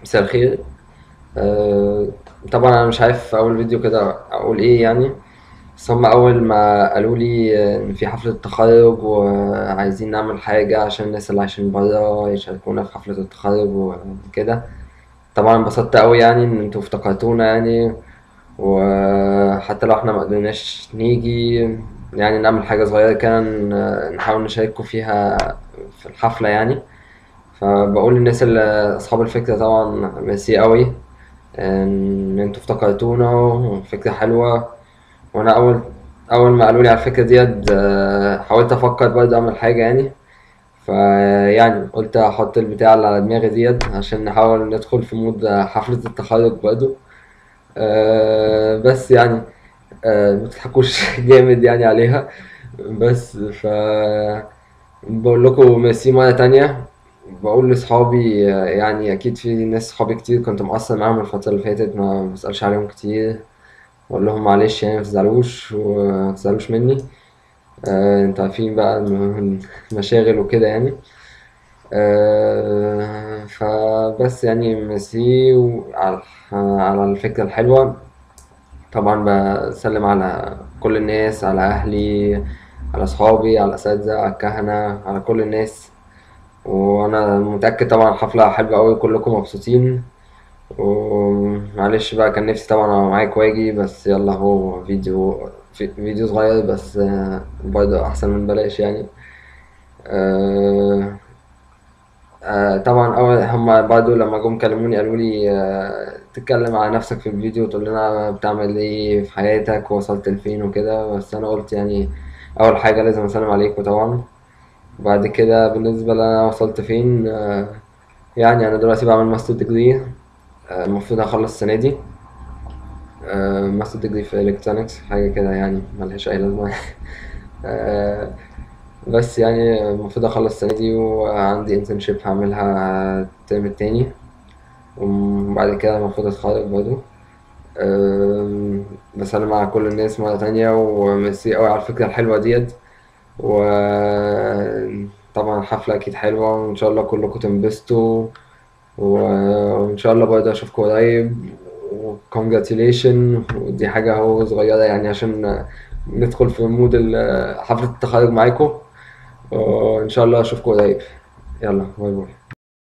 مساء الخير آه، طبعا انا مش عارف في اول فيديو كده اقول ايه يعني بس هم اول ما قالوا لي ان في حفلة تخرج وعايزين نعمل حاجة عشان الناس اللي عايشين برا يشاركونا في حفلة التخرج وكده طبعا انبسطت قوي يعني ان انتوا افتكرتونا يعني وحتى لو احنا ما قدرناش نيجي يعني نعمل حاجة صغيرة كده ن- نحاول نشاركوا فيها في الحفلة يعني فبقول للناس اللي اصحاب الفكرة طبعا ميرسي قوي ان انتوا افتكرتونا وفكرة حلوة وانا اول اول ما قالوا لي على الفكرة ديت آه، حاولت افكر برضه اعمل حاجة يعني فيعني قلت احط البتاع اللي على دماغي ديت عشان نحاول ندخل في مود حفلة التخرج برضه آه، بس يعني آه، متضحكوش جامد يعني عليها بس ف بقول لكم ميرسي مرة تانية بقول لصحابي آه، يعني أكيد في ناس صحابي كتير كنت مقصر معاهم الفترة اللي فاتت ما بسألش عليهم كتير بقول لهم معلش يعني متزعلوش ومتزعلوش مني آه، انتوا عارفين بقى الم- المشاغل وكده يعني آه، فبس يعني ميرسي على على الفكرة الحلوة طبعا بسلم على كل الناس على أهلي على أصحابي على الأساتذة على الكهنة على كل الناس وأنا متأكد طبعا الحفلة حلوة أوي كلكم مبسوطين ومعلش بقى كان نفسي طبعا أبقى معاك واجي بس يلا هو فيديو في- فيديو صغير بس آه، برضه أحسن من بلاش يعني آه، آه، طبعا اول هما برضو لما جم كلموني قالوا لي آه، تتكلم على نفسك في الفيديو وتقول لنا بتعمل ايه في حياتك ووصلت لفين وكده بس انا قلت يعني اول حاجة لازم اسلم عليكم طبعا بعد كده بالنسبة لأنا وصلت فين آه، يعني انا دلوقتي بعمل ماستر ديجري المفروض هخلص السنة دي ماستر ديجري في الكترونكس حاجة كده يعني ملهاش اي لازمة آه، بس يعني المفروض اخلص السنة دي وعندي انترنشيب هعملها الترم التاني وبعد كده المفروض اتخرج برضه أم، بسلم على كل الناس مرة تانية وميرسي أوي على الفكرة الحلوة ديت وطبعا الحفلة أكيد حلوة وإن شاء الله كلكم تنبسطوا و- وإن شاء الله برضه أشوفكم قريب وكونجراتيليشن ودي حاجة أهو صغيرة يعني عشان ندخل في مود ال- حفلة التخرج معاكم وإن شاء الله أشوفكم قريب يلا باي باي